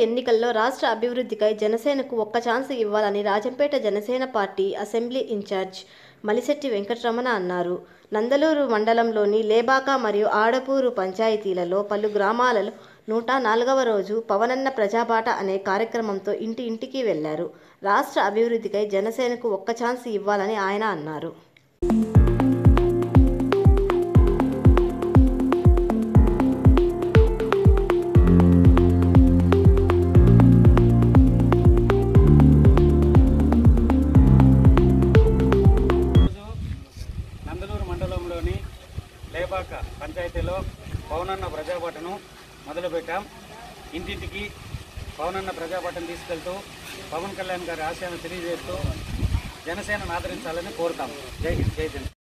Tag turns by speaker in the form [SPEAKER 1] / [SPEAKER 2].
[SPEAKER 1] ఎన్నికల్లో రాష్ట్ర అభివృద్ధికై జనసేనకు ఒక్క ఛాన్స్ ఇవ్వాలని Rajampet Janasena party assembly in-charge Malisetti Venkataramana అన్నారు నందలూరు మండలంలోని లేబాక మరియు ఆడపూరు పంచాయతీలలో పలు గ్రామాలలో నూట నాలుగవ రోజు పవనన్న ప్రజాబాట అనే కార్యక్రమంతో ఇంటి ఇంటికి వెళ్లారు రాష్ట్ర అభివృద్ధికై జనసేనకు ఒక్క ఛాన్స్ ఇవ్వాలని ఆయన అన్నారు
[SPEAKER 2] ఈరోజు నందలూరు మండలంలోని లేబాక పంచాయతీలో పవనన్న ప్రజాపాటను మొదలుపెట్టాం ఇంటింటికి పవనన్న ప్రజాపాటను తీసుకెళ్తూ పవన్ కళ్యాణ్ గారి ఆశయాన్ని తెలియజేస్తూ జనసేనను ఆదరించాలని కోరుతాం జై హింద్ జై జన్